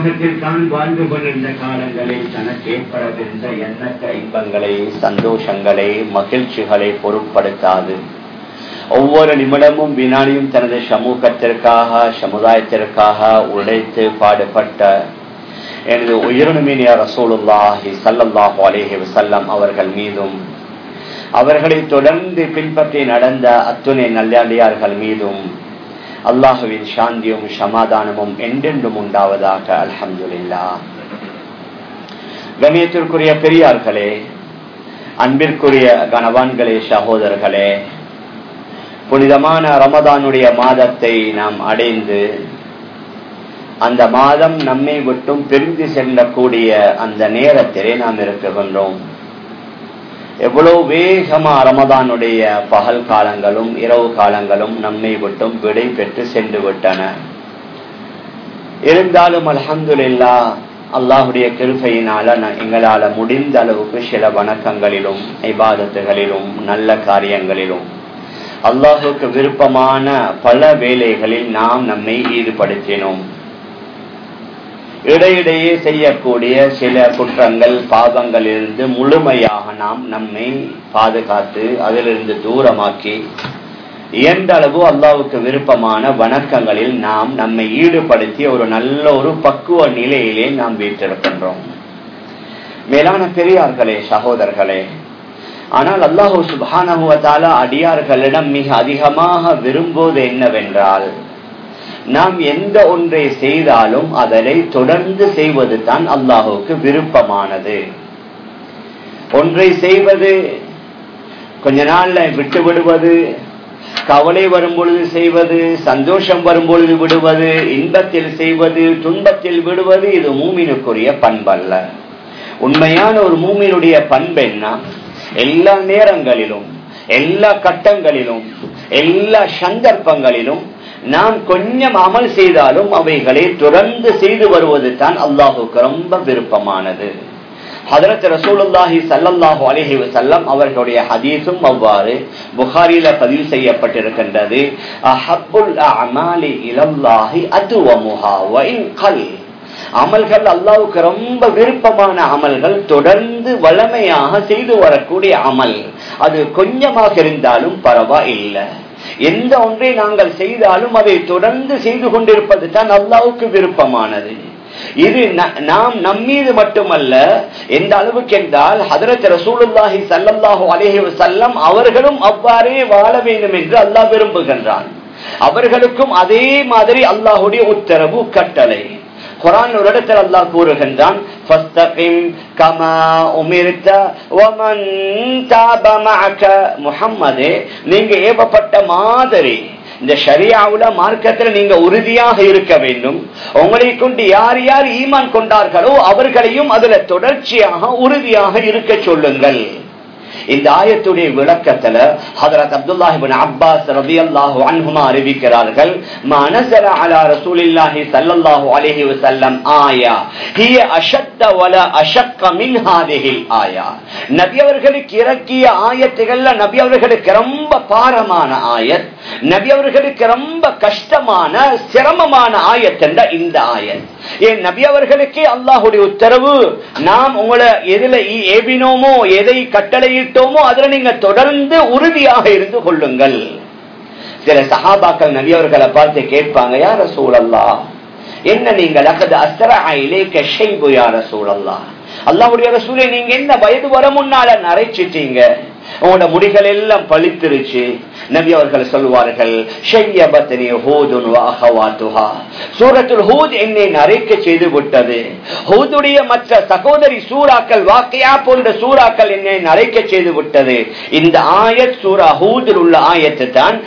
உலகத்தில் தான் வாழ்ந்து கொண்டிருந்த காலங்களில் தனக்கு ஏற்படவிருந்த எண்ணற்ற இன்பங்களை சந்தோஷங்களை மகிழ்ச்சிகளை பொருட்படுத்தாது ஒவ்வொரு நிமிடமும் வினாடியும் தனது சமூகத்திற்காக சமுதாயத்திற்காக உழைத்து பாடுபட்ட எனது உயிரினுமினிய ரசூலுல்லாஹி சல்லல்லாஹு அலேஹி வசல்லம் அவர்கள் மீதும் அவர்களை தொடர்ந்து பின்பற்றி நடந்த அத்துணை நல்லடியார்கள் மீதும் அல்லாஹுவின் சாந்தியும் சமாதானமும் என்றென்றும் உண்டாவதாக அல்ஹம்துல்லா கணியத்திற்குரிய பெரியார்களே அன்பிற்குரிய கணவான்களே சகோதரர்களே புனிதமான ரமதானுடைய மாதத்தை நாம் அடைந்து அந்த மாதம் நம்மை விட்டும் பிரிந்து செல்லக்கூடிய அந்த நேரத்திலே நாம் இருக்குகின்றோம் எவ்வளவு வேகமா ரமதானுடைய பகல் காலங்களும் இரவு காலங்களும் நம்மை விட்டும் விடை பெற்று சென்று விட்டன இருந்தாலும் அலமதுல்லா அல்லாஹுடைய கிருப்பையினால எங்களால முடிந்த அளவுக்கு சில வணக்கங்களிலும் ஐபாதத்துகளிலும் நல்ல காரியங்களிலும் அல்லாஹுக்கு விருப்பமான பல வேலைகளில் நாம் நம்மை ஈடுபடுத்தினோம் இடையிடையே செய்யக்கூடிய சில குற்றங்கள் பாவங்களிலிருந்து முழுமையாக நாம் நம்மை பாதுகாத்து அதிலிருந்து தூரமாக்கி இயன்ற அளவு அல்லாவுக்கு விருப்பமான வணக்கங்களில் நாம் நம்மை ஈடுபடுத்தி ஒரு நல்ல ஒரு பக்குவ நிலையிலே நாம் வீட்டிருக்கின்றோம் மேலான பெரியார்களே சகோதரர்களே ஆனால் அல்லாஹூ சுபானுவத்தால அடியார்களிடம் மிக அதிகமாக விரும்புவது என்னவென்றால் நாம் எந்த ஒன்றை செய்தாலும் அதனை தொடர்ந்து செய்வது தான் அல்லாஹுக்கு விருப்பமானது ஒன்றை செய்வது கொஞ்ச நாள்ல விட்டு விடுவது கவலை வரும் பொழுது செய்வது சந்தோஷம் வரும் பொழுது விடுவது இன்பத்தில் செய்வது துன்பத்தில் விடுவது இது மூமினுக்குரிய பண்பல்ல உண்மையான ஒரு மூமினுடைய பண்பு என்ன எல்லா நேரங்களிலும் எல்லா கட்டங்களிலும் எல்லா சந்தர்ப்பங்களிலும் நாம் கொஞ்சம் அமல் செய்தாலும் அவைகளை தொடர்ந்து செய்து வருவது தான் அல்லாஹுக்கு ரொம்ப விருப்பமானது ஹதரத் ரசூலுல்லாஹி சல்லல்லாஹு அலைஹி வஸல்லம் அவர்களுடைய ஹதீஸும் அவ்வாறு புகாரில பதிவு செய்யப்பட்டிருக்கின்றது அஹப்புல் அமாலி இலல்லாஹி அதுவமுஹா வ இன் கல் அமல்கள் அல்லாவுக்கு ரொம்ப விருப்பமான அமல்கள் தொடர்ந்து வளமையாக செய்து வரக்கூடிய அமல் அது கொஞ்சமாக இருந்தாலும் பரவாயில்லை எந்த ஒன்றை நாங்கள் செய்தாலும் அதை தொடர்ந்து செய்து கொண்டிருப்பது தான் அல்லாவுக்கு விருப்பமானது இது நாம் நம்மீது மட்டுமல்ல எந்த அளவுக்கு என்றால் ஹதரத் ரசூலுல்லாஹி சல்லல்லாஹு அலேஹி வசல்லம் அவர்களும் அவ்வாறே வாழ வேண்டும் என்று அல்லாஹ் விரும்புகின்றான் அவர்களுக்கும் அதே மாதிரி அல்லாஹுடைய உத்தரவு கட்டளை குரான் ஒரு இடத்தில் அல்லாஹ் கூறுகின்றான் முகம்மது நீங்க ஏவப்பட்ட மாதிரி இந்த ஷரியாவுல மார்க்கத்துல நீங்க உறுதியாக இருக்க வேண்டும் உங்களை கொண்டு யார் யார் ஈமான் கொண்டார்களோ அவர்களையும் அதுல தொடர்ச்சியாக உறுதியாக இருக்க சொல்லுங்கள் இந்த ஆயத்துடைய விளக்கத்துல ஹதரத் அப்துல்லாஹிபின் அப்பாஸ் ரலியல்லாஹு அன்ஹுமா அறிவிக்கிறார்கள் மனசர அலா ரசூலில்லாஹி ஸல்லல்லாஹு அலைஹி வஸல்லம் ஆயா ஹிய அஷத்த வல அஷக்க மின் ஹாதிஹில் ஆயா நபி அவர்களுக்கு இறக்கிய ஆயத்துகள்ல நபி அவர்களுக்கு ரொம்ப பாரமான ஆயத் நபி அவர்களுக்கு ரொம்ப கஷ்டமான சிரமமான ஆயத் என்ற இந்த ஆயத் ஏன் நபி அவர்களுக்கே அல்லாஹுடைய உத்தரவு நாம் உங்களை எதுல ஏவினோமோ எதை கட்டளையிட்டோமோ அதுல நீங்க தொடர்ந்து உறுதியாக இருந்து கொள்ளுங்கள் சில சஹாபாக்கள் நபி அவர்களை பார்த்து கேட்பாங்க யார சூழல்லா என்ன நீங்கள் அக்கது அஸ்தரா ஷைபு யார சூழல்லா அல்லாவுடைய ரசூலை நீங்க என்ன வயது வர முன்னால நரைச்சிட்டீங்க உங்களோட முடிகள் எல்லாம் பழித்திருச்சு நபி அவர்கள் சொல்வார்கள் சூரத்துல் ஹூத் என்னை நரைக்க செய்து விட்டது ஹூதுடைய மற்ற சகோதரி சூறாக்கள் வாக்கையா போன்ற சூறாக்கள் என்னை நரைக்க செய்து விட்டது இந்த ஆயத் சூரா ஹூதில் உள்ள ஆயத்து தான்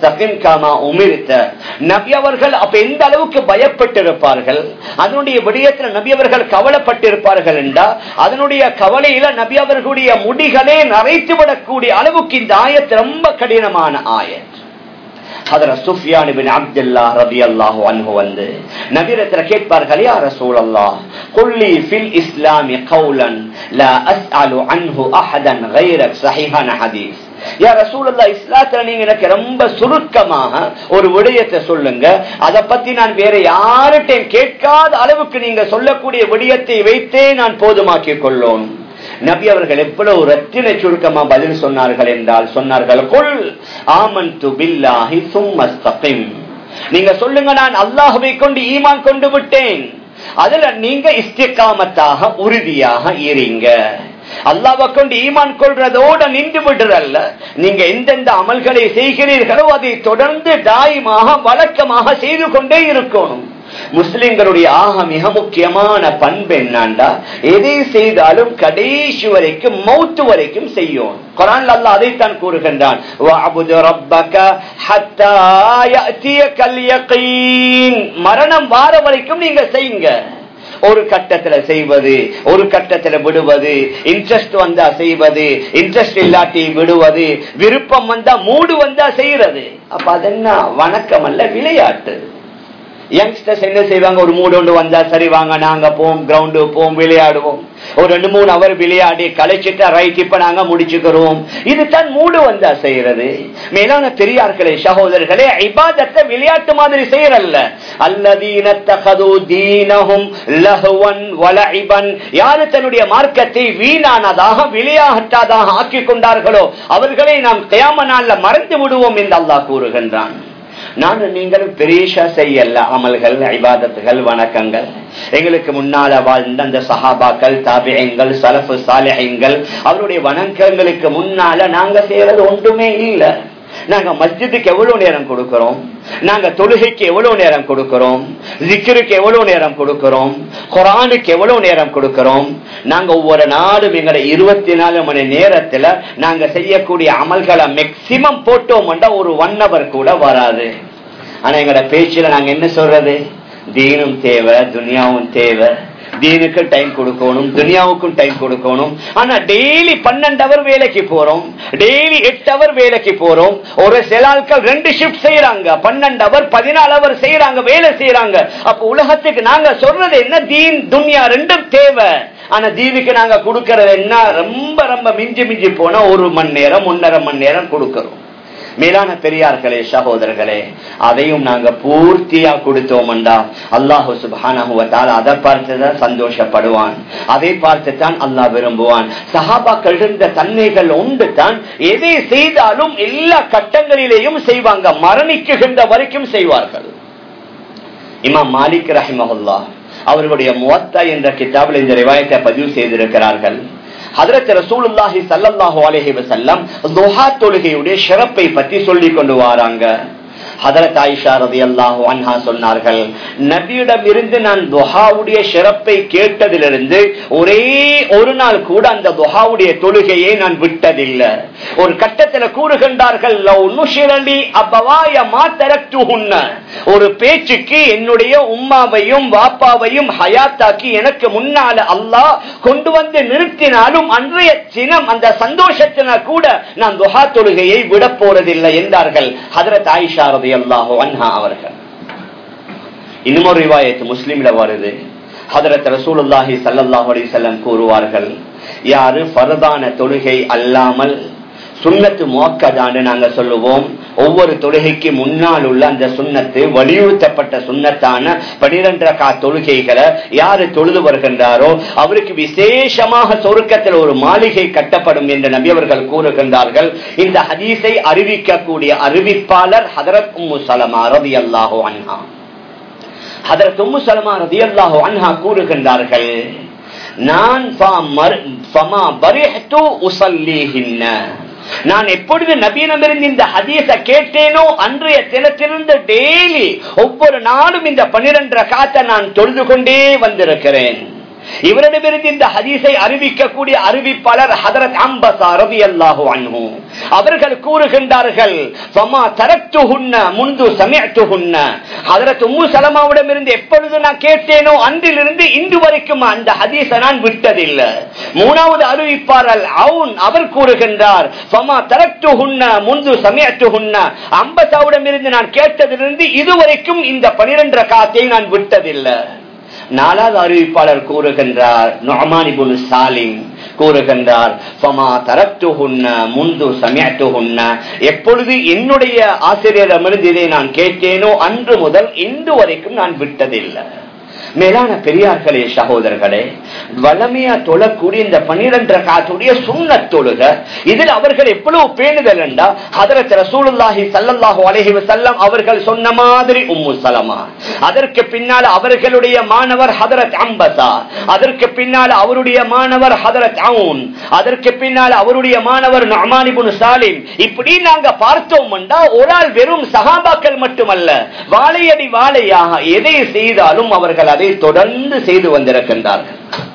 நபி அவர்கள் அப்ப எந்த அளவுக்கு பயப்பட்டிருப்பார்கள் அதனுடைய விடயத்தில் நபி அவர்கள் கவலைப்பட்டிருப்பார்கள் என்றால் அதனுடைய கவலையில நபி அவர்களுடைய முடிகளே நரைத்து விடக்கூடிய அளவுக்கு இந்த ஆயத் ரொம்ப கடினமான ஆயத் அதுல சுஃபியான் பின் அப்துல்லா ரலியல்லாஹு அன்ஹு வந்து நபிரத்துல கேட்பார்கள் யா ரசூலல்லாஹ் குல்லி ஃபில் இஸ்லாமி கௌலன் லா அஸ்அலு அன்ஹு அஹதன் غيرك சஹீஹான ஹதீஸ் யா ரசூலல்லா இஸ்லாத்துல நீங்க எனக்கு ரொம்ப சுருக்கமாக ஒரு விடயத்தை சொல்லுங்க அதை பத்தி நான் வேற யார்கிட்டையும் கேட்காத அளவுக்கு நீங்க சொல்லக்கூடிய விடயத்தை வைத்தே நான் போதுமாக்கிக் கொள்ளோம் நபி அவர்கள் எவ்வளவு ரத்தின சுருக்கமா பதில் சொன்னார்கள் என்றால் சொன்னார்கள் கொல் ஆமன் பில்லாஹி சும்மஸ்தகிம் நீங்க சொல்லுங்க நான் அல்லாஹுவை கொண்டு ஈமான் கொண்டு விட்டேன் அதுல நீங்க இஸ்திகாமத்தாக உறுதியாக இருங்க அல்லாவை கொண்டு ஈமான் கொள்றதோட நின்று விடுறல்ல நீங்க எந்தெந்த அமல்களை செய்கிறீர்களோ அதை தொடர்ந்து தாயமாக வழக்கமாக செய்து கொண்டே இருக்கணும் முஸ்லிம்களுடைய ஆக மிக முக்கியமான பண்பு என்னண்டா எதை செய்தாலும் கடைசி வரைக்கும் மௌத்து வரைக்கும் செய்யும் குரான் அல்லா அதைத்தான் கூறுகின்றான் மரணம் வார வரைக்கும் நீங்க செய்யுங்க ஒரு கட்டத்துல செய்வது ஒரு கட்டத்துல விடுவது இன்ட்ரெஸ்ட் வந்தா செய்வது இன்ட்ரெஸ்ட் இல்லாட்டி விடுவது விருப்பம் வந்தா மூடு வந்தா செய்யறது அப்ப அது என்ன வணக்கம் அல்ல விளையாட்டு யங்ஸ்டர்ஸ் என்ன செய்வாங்க ஒரு மூடு ஒன்று வந்தா சரி வாங்க நாங்க போவோம் கிரவுண்டு போவோம் விளையாடுவோம் ஒரு ரெண்டு மூணு அவர் விளையாடி கலைச்சிட்டா ரைட் இப்ப நாங்க முடிச்சுக்கிறோம் இதுதான் மூடு வந்தா செய்யறது மேலான பெரியார்களே சகோதரர்களே ஐபாதத்தை விளையாட்டு மாதிரி செய்யறல்ல அல்லதீன தகது தீனஹும் லஹுவன் வலஇபன் யாரு தன்னுடைய மார்க்கத்தை வீணானதாக விளையாட்டாதாக ஆக்கி கொண்டார்களோ அவர்களை நாம் கயாம நாள்ல மறந்து விடுவோம் என்று அல்லாஹ் கூறுகின்றான் நானும் நீங்களும் பெரியஷா செய்யல அமல்கள் ஐபாதத்துகள் வணக்கங்கள் எங்களுக்கு முன்னால வாழ்ந்த அந்த சஹாபாக்கள் தாபியங்கள் சலப்பு சாலைகள் அவருடைய வணக்கங்களுக்கு முன்னால நாங்க செய்யறது ஒன்றுமே இல்லை நாங்க மஸ்ஜிதுக்கு எவ்வளவு நேரம் கொடுக்கிறோம் நாங்க தொழுகைக்கு எவ்வளவு நேரம் கொடுக்கிறோம் ஜிக்கருக்கு எவ்வளவு நேரம் கொடுக்கிறோம் குரானுக்கு எவ்வளவு நேரம் கொடுக்கிறோம் நாங்க ஒவ்வொரு நாடும் எங்களை இருபத்தி நாலு மணி நேரத்துல நாங்க செய்யக்கூடிய அமல்களை மேக்சிமம் போட்டோம்னா ஒரு ஒன் ஹவர் கூட வராது ஆனா எங்களோட பேச்சுல நாங்க என்ன சொல்றது தீனும் தேவை துனியாவும் தேவை தீனுக்கு டைம் கொடுக்கணும் துனியாவுக்கும் டைம் கொடுக்கணும் ஆனா டெய்லி பன்னெண்டு அவர் வேலைக்கு போறோம் டெய்லி எட்டு அவர் வேலைக்கு போறோம் ஒரு சில ஆட்கள் ரெண்டு ஷிப்ட் செய்யறாங்க பன்னெண்டு அவர் பதினாலு அவர் செய்யறாங்க வேலை செய்யறாங்க அப்ப உலகத்துக்கு நாங்க சொல்றது என்ன தீன் துனியா ரெண்டும் தேவை ஆனா தீனுக்கு நாங்க கொடுக்கறது என்ன ரொம்ப ரொம்ப மிஞ்சி மிஞ்சி போனா ஒரு மணி நேரம் ஒன்னரை மணி நேரம் கொடுக்கறோம் மேலான பெரியார்களே சகோதரர்களே அதையும் நாங்க பூர்த்தியா கொடுத்தோம்டா அல்லாஹு சுபான அதை பார்த்துதான் சந்தோஷப்படுவான் அதை பார்த்துத்தான் அல்லாஹ் விரும்புவான் சஹாபாக்கள் இருந்த தன்மைகள் உண்டு தான் எதை செய்தாலும் எல்லா கட்டங்களிலேயும் செய்வாங்க மரணிக்குகின்ற வரைக்கும் செய்வார்கள் இமாம் மாலிக் ரஹிமஹுல்லா அவர்களுடைய முவத்தா என்ற கிதாபில் இந்த ரிவாயத்தை பதிவு செய்திருக்கிறார்கள் ஹதரத் ரசூலுல்லாஹி சல்லல்லாஹு அலைஹி வஸல்லம் துஹா தொழுகையுடைய சிறப்பை பற்றி சொல்லிக் கொண்டு வராங்க ஹதரத் ஆயிஷா ரதியல்லாஹு அன்ஹா சொன்னார்கள் நபியிடம் இருந்து நான் துஹாவுடைய சிறப்பை கேட்டதிலிருந்து ஒரே ஒரு நாள் கூட அந்த துஹாவுடைய தொழுகையை நான் விட்டதில்லை ஒரு கட்டத்தில் கூறுகின்றார்கள் ஒரு பேச்சுக்கு என்னுடைய உம்மாவையும் வாப்பாவையும் ஹயாத்தாக்கி எனக்கு முன்னால அல்லாஹ் கொண்டு வந்து நிறுத்தினாலும் அன்றைய சினம் அந்த சந்தோஷத்தின கூட நான் துஹா தொழுகையை விட போறதில்லை என்றார்கள் ஹதரத் ஆயிஷா ரதி அல்லாஹோ அன்ஹா அவர்கள் இன்னும் ஒரு ரிவாயத்து முஸ்லீம்ல வருது ஹதரத் ரசூலுல்லாஹி சல்லாஹூ அலிசல்லம் கூறுவார்கள் யாரு பரதான தொழுகை அல்லாமல் சுண்ணத்து மோக்கதான்னு நாங்க சொல்லுவோம் ஒவ்வொரு தொழுகைக்கு முன்னால் உள்ள அந்த சுண்ணத்து வலியுறுத்தப்பட்ட சுண்ணத்தான பனிரெண்டு கா தொழுகைகளை யாரு தொழுது வருகின்றாரோ அவருக்கு விசேஷமாக சொருக்கத்தில் ஒரு மாளிகை கட்டப்படும் என்று நபியவர்கள் கூறுகின்றார்கள் இந்த ஹதீஸை அறிவிக்கக்கூடிய அறிவிப்பாளர் ஹதரத் உம்மு சலமா ரதி அல்லாஹோ அன்ஹா ஹதரத் உம்மு சலமா ரதி அல்லாஹோ அன்ஹா கூறுகின்றார்கள் நான் நான் எப்பொழுது நபீனமிருந்து இந்த ஹதீச கேட்டேனோ அன்றைய தினத்திலிருந்து டெய்லி ஒவ்வொரு நாளும் இந்த பனிரெண்டு காத்த நான் தொழுது கொண்டே வந்திருக்கிறேன் இவரிடமிருந்து இந்த ஹதீஸை அறிவிக்கக்கூடிய அறிவிப்பாளர் ஹதரத் அம்பசா ரவி அல்லாஹு அன்ஹு அவர்கள் கூறுகின்றார்கள் ஃபமா தரக்துஹுன்ன முந்து சமயத்துஹுன்ன ஹதரத் உம்மு சலமாவிடம் இருந்து எப்பொழுது நான் கேட்டேனோ அன்றிலிருந்து இன்று வரைக்கும் அந்த ஹதீஸை நான் விட்டதில்லை மூணாவது அறிவிப்பாளர் அவுன் அவர் கூறுகின்றார் ஃபமா தரக்துஹுன்ன முந்து சமயத்துஹுன்ன அம்பசாவிடம் இருந்து நான் கேட்டதிலிருந்து இதுவரைக்கும் இந்த பனிரெண்டு காத்தை நான் விட்டதில்லை நாலாவது அறிவிப்பாளர் கூறுகின்றார் நொமானிபுல் சாலிம் கூறுகின்றார் முந்து சமயத்துகுன்ன எப்பொழுது என்னுடைய ஆசிரியரிடமிருந்து இதை நான் கேட்டேனோ அன்று முதல் இன்று வரைக்கும் நான் விட்டதில்லை மேலான பெரியார்களே சகோதரர்களே வளமையா தொழக்கூடிய இந்த பனிரெண்டு காத்துடைய சுண்ண தொழுக இதில் அவர்கள் எவ்வளவு பேணுதல் என்றா அதற்கு ரசூலுல்லாஹி சல்லல்லாஹு அலஹி வசல்லம் அவர்கள் சொன்ன மாதிரி உம்மு சலமா அதற்கு பின்னால் அவர்களுடைய மாணவர் ஹதரத் அம்பசா அதற்கு பின்னால் அவருடைய மாணவர் ஹதரத் அவுன் அதற்கு பின்னால் அவருடைய மாணவர் நமானிபுன் சாலிம் இப்படி நாங்க பார்த்தோம் ஒரு ஆள் வெறும் சகாபாக்கள் மட்டுமல்ல வாழையடி வாழையாக எதை செய்தாலும் அவர்கள் அதை தொடர்ந்து செய்து வந்திருக்கின்றார்கள்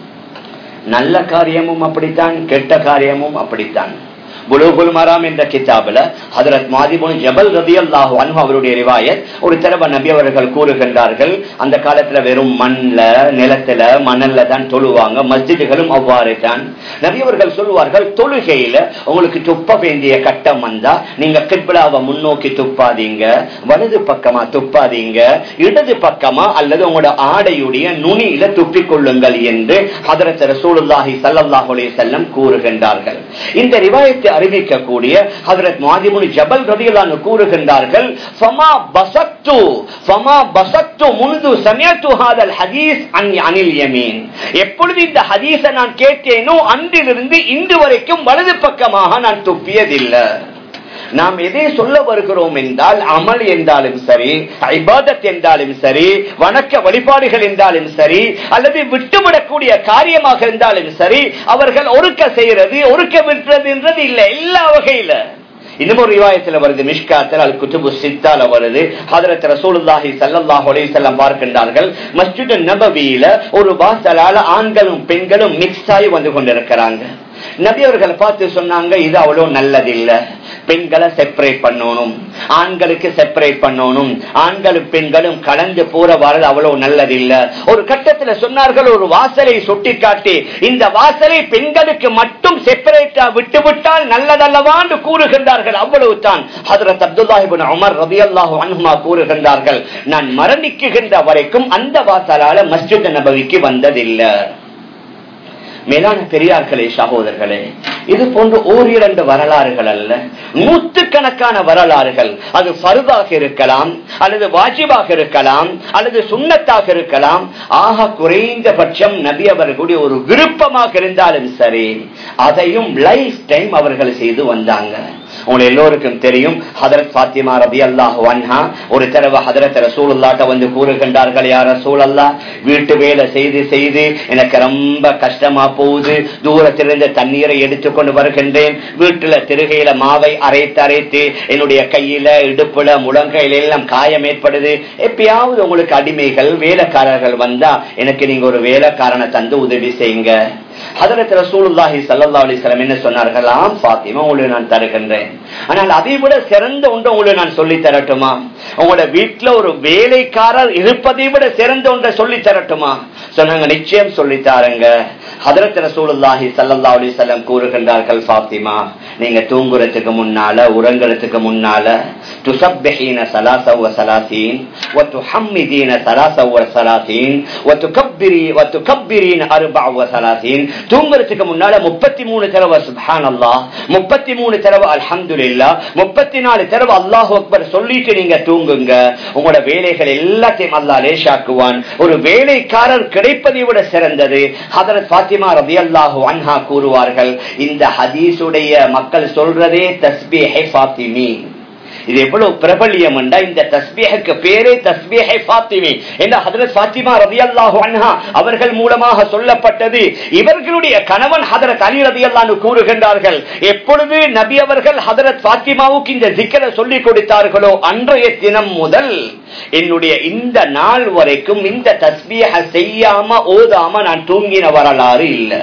நல்ல காரியமும் அப்படித்தான் கெட்ட காரியமும் அப்படித்தான் புலூகுல் மராம் என்ற கிதாபில் ஹதரத் மாதிபுன் ஜபல் ரதி அல்லாஹு அன்பு அவருடைய ரிவாயத் ஒரு தடவை நபி அவர்கள் கூறுகின்றார்கள் அந்த காலத்துல வெறும் மண்ல நிலத்துல மணல்ல தான் தொழுவாங்க மஸ்ஜிதுகளும் அவ்வாறு தான் நபி அவர்கள் சொல்லுவார்கள் தொழுகையில உங்களுக்கு துப்ப வேண்டிய கட்டம் வந்தா நீங்க கிட்பிளாவை முன்னோக்கி துப்பாதீங்க வலது பக்கமா துப்பாதீங்க இடது பக்கமா அல்லது உங்களோட ஆடையுடைய நுனியில துப்பிக் கொள்ளுங்கள் என்று ஹதரத் ரசூலுல்லாஹி சல்லாஹ் அலே செல்லம் கூறுகின்றார்கள் இந்த ரிவாயத்தை அறிவிக்கக்கூடிய ஹதரத் மாதிமுனி ஜபல் ரதியலானு கூறுகின்றார்கள் ஃபமா பசத்து ஃபமா பசத்து முன்பு சமயத்து ஹாதல் ஹதீஸ் அனில் யமீன் எப்பொழுது இந்த ஹதீஸை நான் கேட்டேனோ அன்றிலிருந்து இன்று வரைக்கும் வலது பக்கமாக நான் துப்பியதில்லை நாம் எதை சொல்ல வருகிறோம் என்றால் அமல் என்றாலும் சரி ஐபாதத் என்றாலும் சரி வணக்க வழிபாடுகள் என்றாலும் சரி அல்லது விட்டுவிடக்கூடிய காரியமாக இருந்தாலும் சரி அவர்கள் ஒருக்க செய்யறது ஒருக்க விட்டுறது என்றது இல்லை எல்லா வகையில இன்னும் ஒரு ரிவாயத்தில் வருது மிஷ்காத்தில் அல் குத்துபு சித்தால வருது ஹதரத் ரசூலுல்லாஹி சல்லல்லாஹு அலைஹி வஸல்லம் பார்க்கின்றார்கள் மஸ்ஜித் நபவியில ஒரு வாசலால ஆண்களும் பெண்களும் மிக்ஸ் ஆகி வந்து கொண்டிருக்கிறாங்க நபி அவர்களை பார்த்து சொன்னாங்க இது அவ்வளவு நல்லதில்ல பெண்களை செப்பரேட் பண்ணணும் ஆண்களுக்கு செப்பரேட் பண்ணணும் ஆண்களும் பெண்களும் கலந்து போற வரது அவ்வளவு நல்லதில்ல ஒரு கட்டத்துல சொன்னார்கள் ஒரு வாசலை சுட்டி காட்டி இந்த வாசலை பெண்களுக்கு மட்டும் செப்பரேட்டா விட்டுவிட்டால் நல்லதல்லவான்னு கூறுகின்றார்கள் அவ்வளவு தான் ஹதரத் அப்துல்லாஹிபின் உமர் ரபி அல்லாஹு அனுமா கூறுகின்றார்கள் நான் மரணிக்குகின்ற வரைக்கும் அந்த வாசலால மஸ்ஜித் நபவிக்கு வந்ததில்லை மேலான பெரியார்களே சகோதரர்களே இது போன்ற ஓரிரண்டு வரலாறுகள் அல்ல நூற்றுக்கணக்கான வரலாறுகள் அது பருதாக இருக்கலாம் அல்லது வாஜிபாக இருக்கலாம் அல்லது சுண்ணத்தாக இருக்கலாம் ஆக குறைந்தபட்சம் நபி அவர்களுடைய ஒரு விருப்பமாக இருந்தாலும் சரி அதையும் லைஃப் டைம் அவர்கள் செய்து வந்தாங்க உங்களை எல்லோருக்கும் தெரியும் ஹதரத் பாத்திமா ரபி அல்லாஹ் வன்ஹா ஒரு தடவை ஹதரத் ரசூலுல்லாட்ட வந்து கூறுகின்றார்கள் யார் ரசூலல்லா வீட்டு வேலை செய்து செய்து எனக்கு ரொம்ப கஷ்டமா போகுது தூரத்திலிருந்து தண்ணீரை எடுத்துக்கொண்டு வருகின்றேன் வீட்டுல திருகையில மாவை அரைத்து அரைத்து என்னுடைய கையில இடுப்புல முழங்கையில எல்லாம் காயம் ஏற்படுது எப்பயாவது உங்களுக்கு அடிமைகள் வேலைக்காரர்கள் வந்தா எனக்கு நீங்க ஒரு வேலைக்காரனை தந்து உதவி செய்யுங்க ஹதரத் ரசூலுல்லாஹி சல்லா அலிஸ்லாம் என்ன சொன்னார்களாம் பாத்திமா உங்களுக்கு நான் தருகின்றேன் ஆனால் அதை விட சிறந்த ஒன்று உங்களுக்கு நான் சொல்லி தரட்டுமா உங்களோட வீட்டுல ஒரு வேலைக்காரர் இருப்பதை விட சிறந்த ஒன்றை சொல்லி தரட்டுமா சொன்னாங்க நிச்சயம் சொல்லி தாருங்க ஹதரத் ரசூலுல்லாஹி சல்லா அலிஸ்லாம் கூறுகின்றார்கள் பாத்திமா நீங்க தூங்குறதுக்கு முன்னால உறங்குறதுக்கு முன்னால துசப்பஹீன சலாசவ சலாசீன் وتحمدين ثلاثة وثلاثين وتكبري وتكبرين أربع وثلاثين தூங்குறதுக்கு முன்னால முப்பத்தி மூணு தடவை சுபான் அல்லா முப்பத்தி மூணு தடவை அல்ஹம்துல்லா முப்பத்தி நாலு தடவை அல்லாஹ் அக்பர் சொல்லிட்டு நீங்க தூங்குங்க உங்களோட வேலைகள் எல்லாத்தையும் அல்லா லேஷாக்குவான் ஒரு வேலைக்காரர் கிடைப்பதை விட சிறந்தது ஹதரத் பாத்திமா ரபி அல்லாஹு அன்ஹா கூறுவார்கள் இந்த ஹதீஸுடைய மக்கள் சொல்றதே தஸ்பி ஹே பாத்திமி இது எவ்வளவு பிரபல்யம் என்றா இந்த தஸ்பீஹுக்கு பேரே தஸ்பீஹை ஃபாத்திமி என்ற ஹதரத் ஃபாத்திமா ரலியல்லாஹு அன்ஹா அவர்கள் மூலமாக சொல்லப்பட்டது இவர்களுடைய கணவன் ஹதரத் அலி ரலியல்லாஹு கூறுகின்றார்கள் எப்பொழுது நபி அவர்கள் ஹதரத் ஃபாத்திமாவுக்கு இந்த ஜிக்கரை சொல்லிக் கொடுத்தார்களோ அன்றைய தினம் முதல் என்னுடைய இந்த நாள் வரைக்கும் இந்த தஸ்பீஹ செய்யாம ஓதாம நான் தூங்கின வரலாறு இல்லை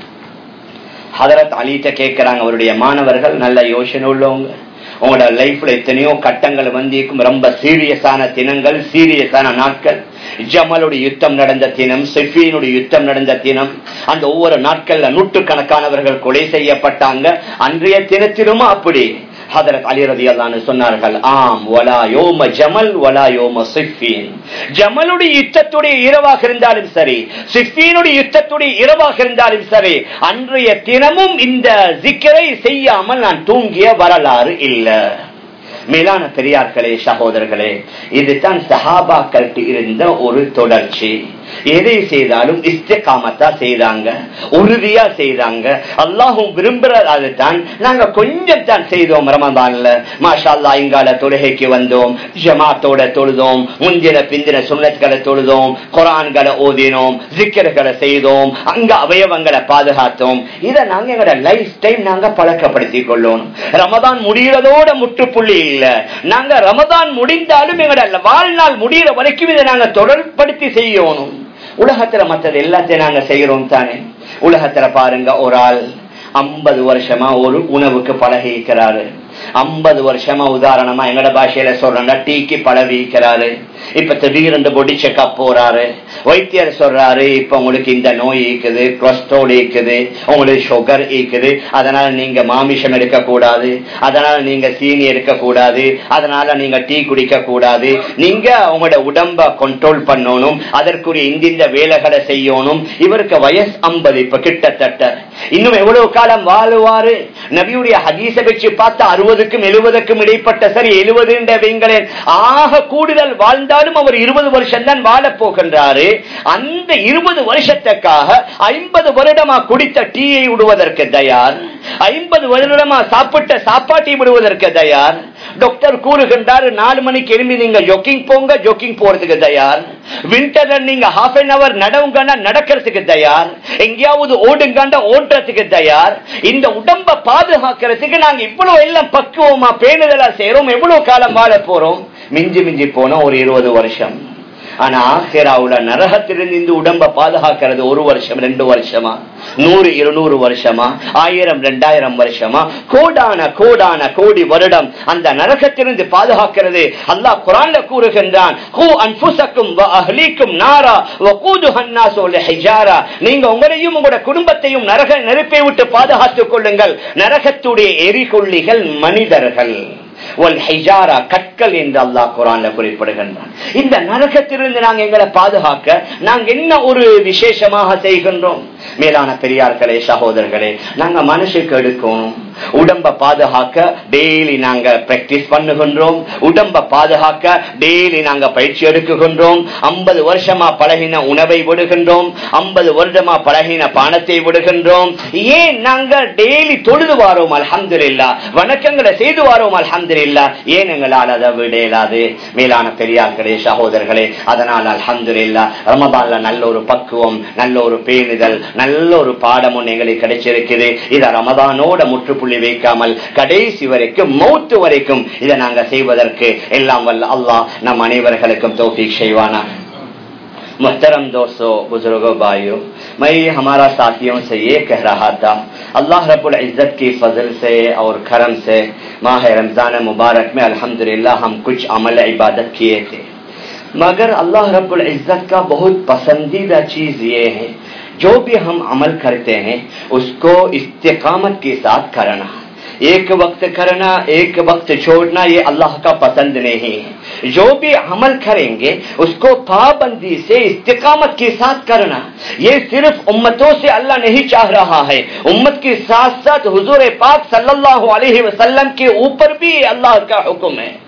ஹதரத் அலிட்ட கேட்கிறாங்க அவருடைய மாணவர்கள் நல்ல யோசனை உள்ளவங்க உங்களோட லைஃப்ல எத்தனையோ கட்டங்கள் வந்திருக்கும் ரொம்ப சீரியஸான தினங்கள் சீரியஸான நாட்கள் ஜமலுடைய யுத்தம் நடந்த தினம் செஃபீனுடைய யுத்தம் நடந்த தினம் அந்த ஒவ்வொரு நாட்கள்ல நூற்றுக்கணக்கானவர்கள் கொலை செய்யப்பட்டாங்க அன்றைய தினத்திலும் அப்படி ஹதரத் அலி ரதி அல்லான்னு சொன்னார்கள் ஆம் வலா யோம ஜமல் வலா யோம சிஃபீன் ஜமலுடைய யுத்தத்துடைய இரவாக இருந்தாலும் சரி சிஃபீனுடைய யுத்தத்துடைய இரவாக இருந்தாலும் சரி அன்றைய தினமும் இந்த ஜிக்கரை செய்யாமல் நான் தூங்கிய வரலாறு இல்லை மேலான பெரியார்களே சகோதரர்களே இதுதான் சஹாபாக்கள் இருந்த ஒரு தொடர்ச்சி எதை செய்தாலும் இஸ்திகாமத்தா செய்தாங்க உறுதியா செய்தாங்க அல்லாஹும் விரும்புறது அதுதான் நாங்க கொஞ்சம் தான் செய்தோம் ரமதான்ல மாஷா அல்லா இங்கால தொழுகைக்கு வந்தோம் ஜமாத்தோட தொழுதோம் முந்தின பிந்தின சுண்ணத்களை தொழுதோம் குரான்களை ஓதினோம் ஜிக்கர்களை செய்தோம் அங்க அவயவங்களை பாதுகாத்தோம் இதை நாங்க எங்களோட லைஃப் டைம் நாங்க பழக்கப்படுத்திக் கொள்ளணும் ரமதான் முடிகிறதோட முற்றுப்புள்ளி இல்ல நாங்க ரமதான் முடிந்தாலும் எங்களோட வாழ்நாள் முடிகிற வரைக்கும் இதை நாங்க தொடர்படுத்தி செய்யணும் உலகத்துல மற்றது எல்லாத்தையும் நாங்க செய்யறோம் தானே உலகத்துல பாருங்க ஒரு ஆள் ஐம்பது வருஷமா ஒரு உணவுக்கு பழகிக்கிறாரு ஐம்பது வருஷமா உதாரணமா எங்கட பாஷையில சொல்றாங்க டீக்கு பழகிக்கிறாரு இப்ப திடீரென்று பொடி செக்அப் போறாரு வைத்தியர் சொல்றாரு இப்ப உங்களுக்கு இந்த நோய் இருக்குது கொலஸ்ட்ரால் இருக்குது உங்களுக்கு சுகர் இருக்குது அதனால நீங்க மாமிசம் எடுக்க கூடாது அதனால நீங்க சீனி எடுக்க கூடாது அதனால நீங்க டீ குடிக்க கூடாது நீங்க உங்களோட உடம்ப கண்ட்ரோல் பண்ணணும் அதற்குரிய இந்திந்த வேலைகளை செய்யணும் இவருக்கு வயசு ஐம்பது இப்ப கிட்டத்தட்ட இன்னும் எவ்வளவு காலம் வாழுவாரு நபியுடைய ஹதீச வச்சு பார்த்தா அறுபதுக்கும் எழுபதுக்கும் இடைப்பட்ட சரி எழுபது ஆக கூடுதல் வாழ்ந்தாலும் அவர் இருபது வருஷம் தான் வாழ போகின்றாரு அந்த இருபது வருஷத்துக்காக ஐம்பது வருடமா குடித்த டீயை விடுவதற்கு தயார் ஐம்பது வருடமா சாப்பிட்ட சாப்பாட்டை விடுவதற்கு தயார் டாக்டர் கூறுகின்றார் நாலு மணிக்கு எழுப்பி நீங்க ஜோக்கிங் போங்க ஜோக்கிங் போறதுக்கு தயார் விண்டர்ல நீங்க ஹாஃப் அன் அவர் நடவுங்கன்னா நடக்கிறதுக்கு தயார் எங்கேயாவது ஓடுங்கண்டா ஓட்டுறதுக்கு தயார் இந்த உடம்ப பாதுகாக்கிறதுக்கு நாங்க இவ்வளவு எல்லாம் பக்குவமா பேணுதலா செய்யறோம் எவ்வளவு காலம் வாழ போறோம் மிஞ்சி மிஞ்சி போனோம் ஒரு இருபது வருஷம் ஆனா ஆசிராவுல நரகத்திலிருந்து இந்த உடம்ப பாதுகாக்கிறது ஒரு வருஷம் ரெண்டு வருஷமா நூறு இருநூறு வருஷமா ஆயிரம் ரெண்டாயிரம் வருஷமா கோடான கோடான கோடி வருடம் அந்த நரகத்திலிருந்து பாதுகாக்கிறது அல்லாஹ் குரான்ல கூறுகின்றான் நீங்க உங்களையும் உங்களோட குடும்பத்தையும் நரக நெருப்பை விட்டு பாதுகாத்துக் கொள்ளுங்கள் நரகத்துடைய எரிகொள்ளிகள் மனிதர்கள் கற்கள் என்று அல்லாஹ் குரான்ல குறிப்பிடுகின்றான் இந்த நரகத்திலிருந்து நாங்க எங்களை பாதுகாக்க நாங்க என்ன ஒரு விசேஷமாக செய்கின்றோம் மேலான பெரியார்களே சகோதரர்களே நாங்க மனசுக்கு எடுக்கணும் உடம்ப பாதுகாக்க டெய்லி நாங்க பிராக்டிஸ் பண்ணுகின்றோம் உடம்ப பாதுகாக்க டெய்லி நாங்க பயிற்சி எடுக்குகின்றோம் ஐம்பது வருஷமா பழகின உணவை விடுகின்றோம் ஐம்பது வருடமா பழகின பானத்தை விடுகின்றோம் ஏன் நாங்க டெய்லி தொழுது வாரோம் அலமது இல்லா வணக்கங்களை செய்து வாரோம் அலமது இல்லா ஏன் எங்களால் அதை விட இயலாது மேலான பெரியார்களே சகோதரர்களே அதனால் அலமது இல்லா ரமபான்ல நல்ல ஒரு பக்குவம் நல்ல ஒரு பேணுதல் நல்ல ஒரு பாடம் ஒன்று எங்களுக்கு கிடைச்சிருக்குது இதை ரமதானோட முற்றுப்புள்ளி வைக்காமல் கடைசி வரைக்கும் மௌத்து வரைக்கும் இதை நாங்க செய்வதற்கு எல்லாம் வல்ல அல்லாஹ் நம் அனைவர்களுக்கும் தோஃபிக் செய்வானா मोहतरम दोस्तों बुजुर्गो भाइयों मैं हमारा साथियों से ये कह रहा था अल्लाह रब्बुल इज़्ज़त की फजल से और करम से माह रमज़ान मुबारक में अल्हम्दुलिल्लाह हम कुछ अमल इबादत किए थे मगर अल्लाह रब्बुल इज़्ज़त का बहुत पसंदीदा चीज़ ये है जो भी हम अमल करते हैं उसको इस्तेकामत के साथ करना एक वक्त करना एक वक्त छोड़ना ये अल्लाह का पसंद नहीं है जो भी अमल करेंगे उसको पाबंदी से इस्तेकामत के साथ करना ये सिर्फ उम्मतों से अल्लाह नहीं चाह रहा है उम्मत के साथ साथ हुजूर पाक सल्लल्लाहु अलैहि वसल्लम के ऊपर भी अल्लाह का हुक्म है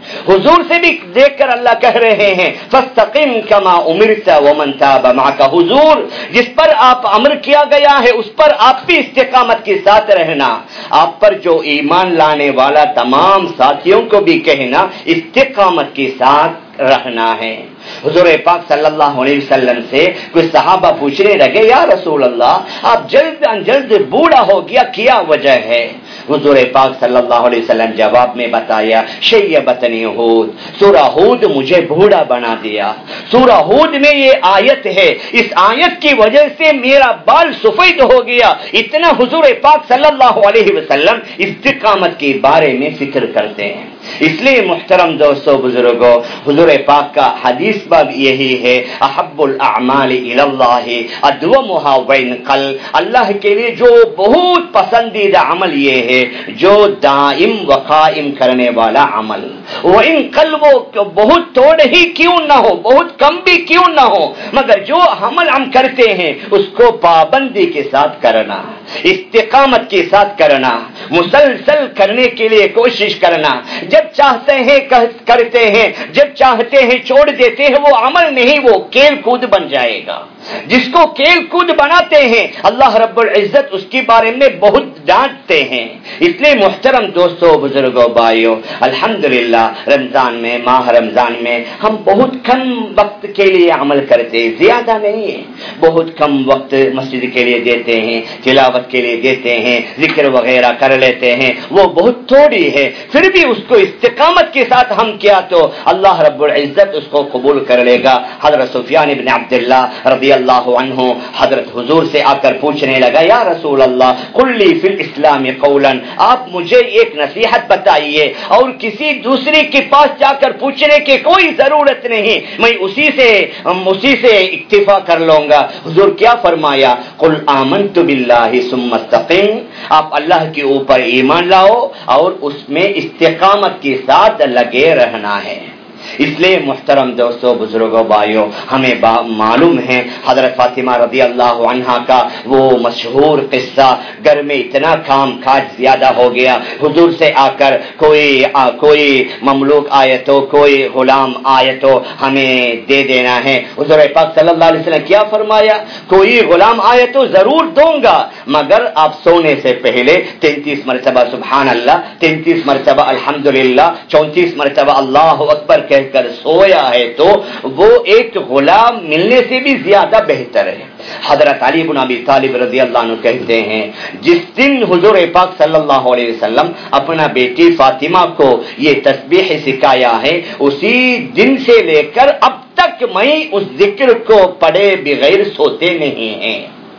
हुजूर से भी देखकर अल्लाह कह रहे हैं फस्तकिम कमा उमिरता वमन ताब माका हुजूर जिस पर आप अमर किया गया है उस पर आप भी इस्तेकामत के साथ रहना आप पर जो ईमान लाने वाला तमाम साथियों को भी कहना इस्तेकामत के साथ रहना है हुजूर पाक सल्लल्लाहु अलैहि वसल्लम से कुछ सहाबा पूछने लगे या रसूल अल्लाह आप जल्द अन जल्द बूढ़ा हो गया क्या वजह है हुजूर पाक सल्लल्लाहु अलैहि वसल्लम जवाब में बताया शैयबतनी हूद सूरा हूद मुझे बूढ़ा बना दिया सूरा हूद में ये आयत है इस आयत की वजह से मेरा बाल सफेद हो गया इतना हुजूर पाक सल्लल्लाहु अलैहि वसल्लम इस्तिकामत के बारे में फिक्र करते हैं इसलिए मुहतरम दोस्तों बुजुर्गो हुजूर पाक का हदीस बाब यही है अहब्बुल अमाल इलल्लाहि अदवमुहा वैन कल अल्लाह के लिए जो बहुत पसंदीदा अमल ये है जो दाइम व कायम करने वाला अमल वो इन कल वो बहुत थोड़े ही क्यों ना हो बहुत कम भी क्यों ना हो मगर जो अमल हम करते हैं उसको पाबंदी के साथ करना इस्तेकामत के साथ करना मुसलसल करने के लिए कोशिश करना जब चाहते हैं करते हैं जब चाहते हैं छोड़ देते हैं वो अमल नहीं वो खेल कूद बन जाएगा जिसको खेल कूद बनाते हैं अल्लाह रब्बुल इज्जत उसके बारे में बहुत डांटते हैं इसलिए मुहतरम दोस्तों बुजुर्गो भाइयों अल्हम्दुलिल्लाह रमजान में माह रमजान में हम बहुत कम वक्त के लिए अमल करते हैं ज्यादा नहीं है बहुत कम वक्त मस्जिद के लिए देते हैं तिलावत के लिए देते हैं जिक्र वगैरह कर लेते हैं वो बहुत थोड़ी है फिर भी उसको इस्तेकामत के साथ हम किया तो अल्लाह रब्बुल इज्जत उसको कबूल कर लेगा हजरत सुफियान इब्न अब्दुल्ला रदी अल्लाह अन्हु हजरत हुजूर से आकर पूछने लगा या रसूल अल्लाह कुल्ली फिल इस्लाम कौलन आप मुझे एक नसीहत बताइए और किसी दूसरे के पास जाकर पूछने की कोई जरूरत नहीं मैं उसी से उसी से इक्तिफा कर लूंगा हुजूर क्या फरमाया कुल आमन तो बिल्लाहि सुम्मस्तकीम आप अल्लाह के ऊपर ईमान लाओ और उसमें इस्तेकामत के साथ लगे रहना है इसलिए मुहतरम दोस्तों बुजुर्गो भाइयों हमें मालूम है हजरत फातिमा रदी अल्लाह अनहा का वो मशहूर किस्सा घर में इतना काम काज ज्यादा हो गया हुजूर से आकर कोई आ, कोई ममलूक आए तो कोई गुलाम आए तो हमें दे देना है हुजूर पाक सल्लल्लाहु अलैहि वसल्लम क्या फरमाया कोई गुलाम आए तो जरूर दूंगा मगर आप सोने से पहले तैतीस मरतबा सुबहान अल्लाह तैतीस मरतबा अल्हम्दुलिल्लाह चौंतीस मरतबा अल्लाह अकबर कहकर सोया है तो वो एक गुलाम मिलने से भी ज्यादा बेहतर है हजरत अली बिन अबी तालिब रजी अल्लाह कहते हैं जिस दिन हुजूर पाक सल्लल्लाहु अलैहि वसल्लम अपना बेटी फातिमा को ये तस्बीह सिखाया है उसी दिन से लेकर अब तक मैं उस जिक्र को पढ़े बगैर सोते नहीं हैं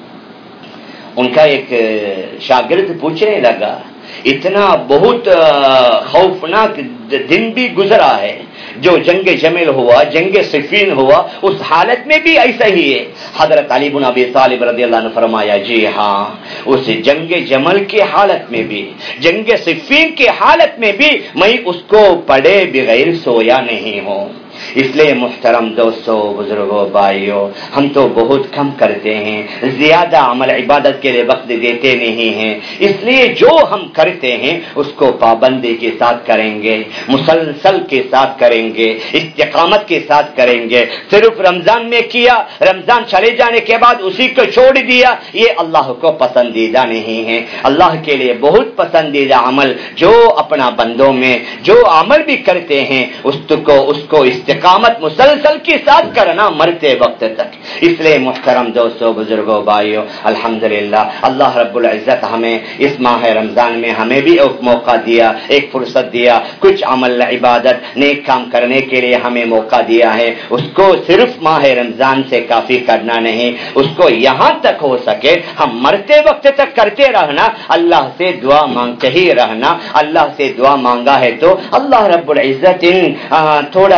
उनका एक शागिर्द पूछने लगा इतना बहुत खौफनाक दिन भी गुजरा है जो जंग जमेल हुआ जंग सिफीन हुआ उस हालत में भी ऐसा ही है हजरत अली बिन अबी तालिब रदी अल्लाह ने फरमाया जी हाँ उस जंग जमल के हालत में भी जंग सिफीन के हालत में भी मैं उसको पढ़े बगैर सोया नहीं हूँ इसलिए मुहतरम दोस्तों बुजुर्गों भाइयों हम तो बहुत कम करते हैं ज्यादा अमल इबादत के लिए वक्त देते नहीं हैं इसलिए जो हम करते हैं उसको पाबंदी के साथ करेंगे मुसलसल के साथ करेंगे इस्तेकामत के साथ करेंगे सिर्फ रमजान में किया रमजान चले जाने के बाद उसी को छोड़ दिया ये अल्लाह को पसंदीदा नहीं है अल्लाह के लिए बहुत पसंदीदा अमल जो अपना बंदों में जो अमल भी करते हैं उसको उसको इस्तेकामत मुसलसल के साथ करना मरते वक्त तक इसलिए मुहतरम दोस्तों बुजुर्गों भाइयों अल्हम्दुलिल्लाह अल्लाह रब्बुल इज़्ज़त हमें इस माह रमजान में हमें भी एक मौका दिया एक फुर्सत दिया कुछ अमल इबादत नेक काम करने के लिए हमें मौका दिया है उसको सिर्फ माह रमजान से काफी करना नहीं उसको यहाँ तक हो सके हम मरते वक्त तक करते रहना अल्लाह से दुआ मांगते ही रहना अल्लाह से दुआ मांगा है तो अल्लाह रब्बुल इज़्ज़त इन थोड़ा थोड़ा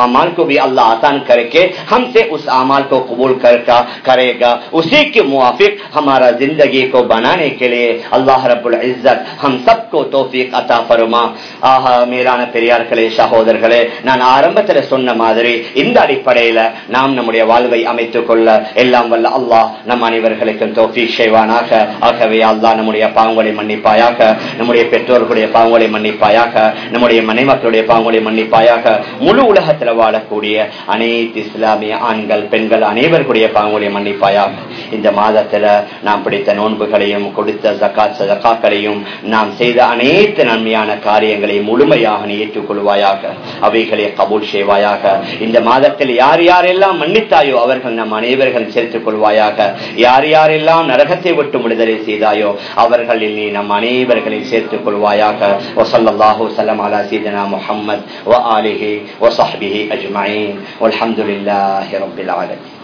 अमाल को भी अल्लाह आसान करके हमसे उस अमाल को कबूल कर का करेगा उसी के मुआफिक हमारा जिंदगी को बनाने के लिए अल्लाह रब्बुल इज्जत हम सबको तौफीक अता फरमा ஆஹா மேலான பெரியார்களே சகோதரர்களே நான் ஆரம்பத்தில் சொன்ன மாதிரி இந்த அடிப்படையில நாம் நம்முடைய வாழ்வை அமைத்துக் கொள்ள எல்லாம் வல்ல அல்லாஹ் நம் அனைவர்களுக்கும் தோஃபீக் செய்வானாக ஆகவே அல்லாஹ் நம்முடைய பாவங்களை மன்னிப்பாயாக நம்முடைய பெற்றோர்களுடைய பாவங்களை மன்னிப்பாயாக நம்முடைய மனைமக்களுடைய பாவங்களை மன்னிப்பாயாக முழு உலகத்தில் வாழக்கூடிய அனைத்து இஸ்லாமிய ஆண்கள் பெண்கள் அனைவருடைய பாவங்களை மன்னிப்பாயாக இந்த மாதத்துல நாம் பிடித்த நோன்புகளையும் கொடுத்த ஜக்காத் ஜக்காக்களையும் நாம் செய்த அனைத்து நன்மையான காரியங்களை முழுமையாக நீ ஏற்றுக்கொள்வாயாக அவைகளை கபூல் செய்வாயாக இந்த மாதத்தில் யார் யாரெல்லாம் மன்னித்தாயோ அவர்கள் நம் அனைவர்கள் சேர்த்துக் கொள்வாயாக யார் யாரெல்லாம் நரகத்தை விட்டு விடுதலை செய்தாயோ அவர்களில் நீ நம் அனைவர்களையும் சேர்த்துக் கொள்வாயாக வசல்லாஹூ சலம் அலா சீதனா முஹம்மத் வ ஆலிஹி வ சஹ்பிஹி அஜ்மஈன் வல்ஹம்துலில்லாஹி ரப்பில் ஆலமீன்